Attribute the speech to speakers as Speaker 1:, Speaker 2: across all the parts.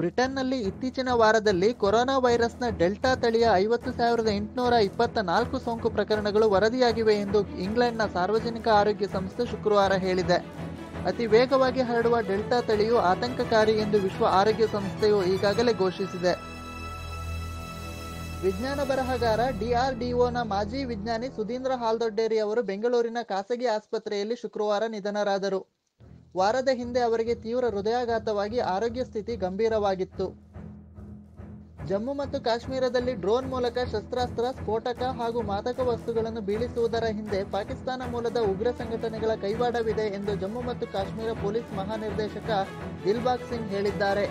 Speaker 1: ಬ್ರಿಟನ್ನಲ್ಲಿ ಇತ್ತೀಚಿನ ವಾರದಲ್ಲಿ ಕೊರೋನಾ ವೈರಸ್ನ ಡೆಲ್ಟಾ ತಳಿಯ ಐವತ್ತು ಸಾವಿರದ ಎಂಟುನೂರ ಇಪ್ಪತ್ತ ನಾಲ್ಕು ಸೋಂಕು ಪ್ರಕರಣಗಳು ವರದಿಯಾಗಿವೆ ಎಂದು ಇಂಗ್ಲೆಂಡ್ನ ಸಾರ್ವಜನಿಕ ಆರೋಗ್ಯ ಸಂಸ್ಥೆ ಶುಕ್ರವಾರ ಹೇಳಿದೆ ಅತಿ ವೇಗವಾಗಿ ಹರಡುವ ಡೆಲ್ಟಾ ತಳಿಯು ಆತಂಕಕಾರಿ ಎಂದು ವಿಶ್ವ ಆರೋಗ್ಯ ಸಂಸ್ಥೆಯು ಈಗಾಗಲೇ ಘೋಷಿಸಿದೆ ವಿಜ್ಞಾನ ಬರಹಗಾರ ಡಿಆರ್ಡಿಒನ ಮಾಜಿ ವಿಜ್ಞಾನಿ ಸುಧೀಂದ್ರ ಹಾಲ್ದೊಡ್ಡೇರಿ ಅವರು ಬೆಂಗಳೂರಿನ ಖಾಸಗಿ ಆಸ್ಪತ್ರೆಯಲ್ಲಿ ಶುಕ್ರವಾರ ನಿಧನರಾದರು ವಾರದ ಹಿಂದೆ ಅವರಿಗೆ ತೀವ್ರ ಹೃದಯಾಘಾತವಾಗಿ ಆರೋಗ್ಯ ಸ್ಥಿತಿ ಗಂಭೀರವಾಗಿತ್ತು ಜಮ್ಮು ಮತ್ತು ಕಾಶ್ಮೀರದಲ್ಲಿ ಡ್ರೋನ್ ಮೂಲಕ ಶಸ್ತ್ರಾಸ್ತ್ರ ಸ್ಫೋಟಕ ಹಾಗೂ ಮಾದಕ ವಸ್ತುಗಳನ್ನು ಬೀಳಿಸುವುದರ ಹಿಂದೆ ಪಾಕಿಸ್ತಾನ ಮೂಲದ ಉಗ್ರ ಸಂಘಟನೆಗಳ ಕೈವಾಡವಿದೆ ಎಂದು ಜಮ್ಮು ಮತ್ತು ಕಾಶ್ಮೀರ ಪೊಲೀಸ್ ಮಹಾನಿರ್ದೇಶಕ ದಿಲ್ಬಾಗ್ ಸಿಂಗ್ ಹೇಳಿದ್ದಾರೆ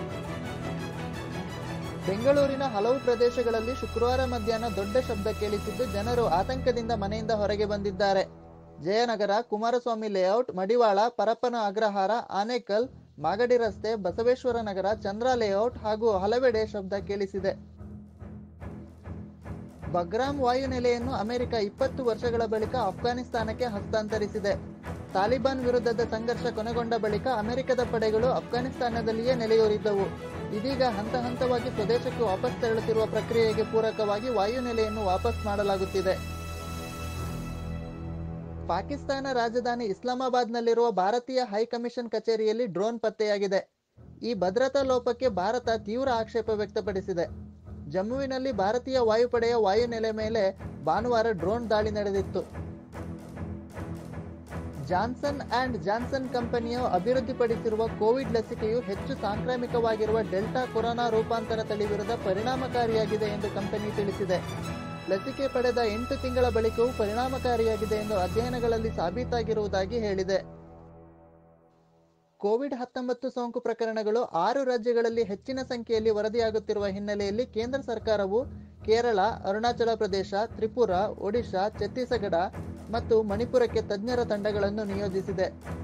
Speaker 1: ಬೆಂಗಳೂರಿನ ಹಲವು ಪ್ರದೇಶಗಳಲ್ಲಿ ಶುಕ್ರವಾರ ಮಧ್ಯಾಹ್ನ ದೊಡ್ಡ ಶಬ್ದ ಕೇಳಿಸಿದ್ದು ಜನರು ಆತಂಕದಿಂದ ಮನೆಯಿಂದ ಹೊರಗೆ ಬಂದಿದ್ದಾರೆ ಜಯನಗರ ಕುಮಾರಸ್ವಾಮಿ ಲೇಔಟ್ ಮಡಿವಾಳ ಪರಪ್ಪನ ಅಗ್ರಹಾರ ಆನೇಕಲ್ ಮಾಗಡಿ ರಸ್ತೆ ಬಸವೇಶ್ವರ ನಗರ ಚಂದ್ರ ಲೇಔಟ್ ಹಾಗೂ ಹಲವೆಡೆ ಶಬ್ದ ಕೇಳಿಸಿದೆ ಬಗ್ರಾಮ್ ವಾಯುನೆಲೆಯನ್ನು ಅಮೆರಿಕ ಇಪ್ಪತ್ತು ವರ್ಷಗಳ ಬಳಿಕ ಅಫ್ಘಾನಿಸ್ತಾನಕ್ಕೆ ಹಸ್ತಾಂತರಿಸಿದೆ ತಾಲಿಬಾನ್ ವಿರುದ್ಧದ ಸಂಘರ್ಷ ಕೊನೆಗೊಂಡ ಬಳಿಕ ಅಮೆರಿಕದ ಪಡೆಗಳು ಅಫ್ಘಾನಿಸ್ತಾನದಲ್ಲಿಯೇ ನೆಲೆಯೂರಿದ್ದವು ಇದೀಗ ಹಂತ ಹಂತವಾಗಿ ಸ್ವದೇಶಕ್ಕೆ ವಾಪಸ್ ತೆರಳುತ್ತಿರುವ ಪ್ರಕ್ರಿಯೆಗೆ ಪೂರಕವಾಗಿ ವಾಯುನೆಲೆಯನ್ನು ವಾಪಸ್ ಮಾಡಲಾಗುತ್ತಿದೆ ಪಾಕಿಸ್ತಾನ ರಾಜಧಾನಿ ಇಸ್ಲಾಮಾಬಾದ್ನಲ್ಲಿರುವ ಭಾರತೀಯ ಹೈಕಮಿಷನ್ ಕಚೇರಿಯಲ್ಲಿ ಡ್ರೋನ್ ಪತ್ತೆಯಾಗಿದೆ ಈ ಭದ್ರತಾ ಲೋಪಕ್ಕೆ ಭಾರತ ತೀವ್ರ ಆಕ್ಷೇಪ ವ್ಯಕ್ತಪಡಿಸಿದೆ ಜಮ್ಮುವಿನಲ್ಲಿ ಭಾರತೀಯ ವಾಯುಪಡೆಯ ವಾಯುನೆಲೆ ಮೇಲೆ ಭಾನುವಾರ ಡ್ರೋನ್ ದಾಳಿ ನಡೆದಿತ್ತು ಜಾನ್ಸನ್ ಅಂಡ್ ಜಾನ್ಸನ್ ಕಂಪನಿಯು ಅಭಿವೃದ್ಧಿಪಡಿಸಿರುವ ಕೋವಿಡ್ ಲಸಿಕೆಯು ಹೆಚ್ಚು ಸಾಂಕ್ರಾಮಿಕವಾಗಿರುವ ಡೆಲ್ಟಾ ಕೊರೋನಾ ರೂಪಾಂತರ ತಳಿ ವಿರುದ್ಧ ಪರಿಣಾಮಕಾರಿಯಾಗಿದೆ ಎಂದು ಕಂಪನಿ ತಿಳಿಸಿದೆ ಲಸಿಕೆ ಪಡೆದ ಎಂಟು ತಿಂಗಳ ಬಳಿಕವೂ ಪರಿಣಾಮಕಾರಿಯಾಗಿದೆ ಎಂದು ಅಧ್ಯಯನಗಳಲ್ಲಿ ಸಾಬೀತಾಗಿರುವುದಾಗಿ ಹೇಳಿದೆ ಕೋವಿಡ್ ಹತ್ತೊಂಬತ್ತು ಸೋಂಕು ಪ್ರಕರಣಗಳು ಆರು ರಾಜ್ಯಗಳಲ್ಲಿ ಹೆಚ್ಚಿನ ಸಂಖ್ಯೆಯಲ್ಲಿ ವರದಿಯಾಗುತ್ತಿರುವ ಹಿನ್ನೆಲೆಯಲ್ಲಿ ಕೇಂದ್ರ ಸರ್ಕಾರವು ಕೇರಳ ಅರುಣಾಚಲ ಪ್ರದೇಶ ತ್ರಿಪುರಾ ಒಡಿಶಾ ಛತ್ತೀಸ್ಗಢ ಮತ್ತು ಮಣಿಪುರಕ್ಕೆ ತಜ್ಞರ ತಂಡಗಳನ್ನು ನಿಯೋಜಿಸಿದೆ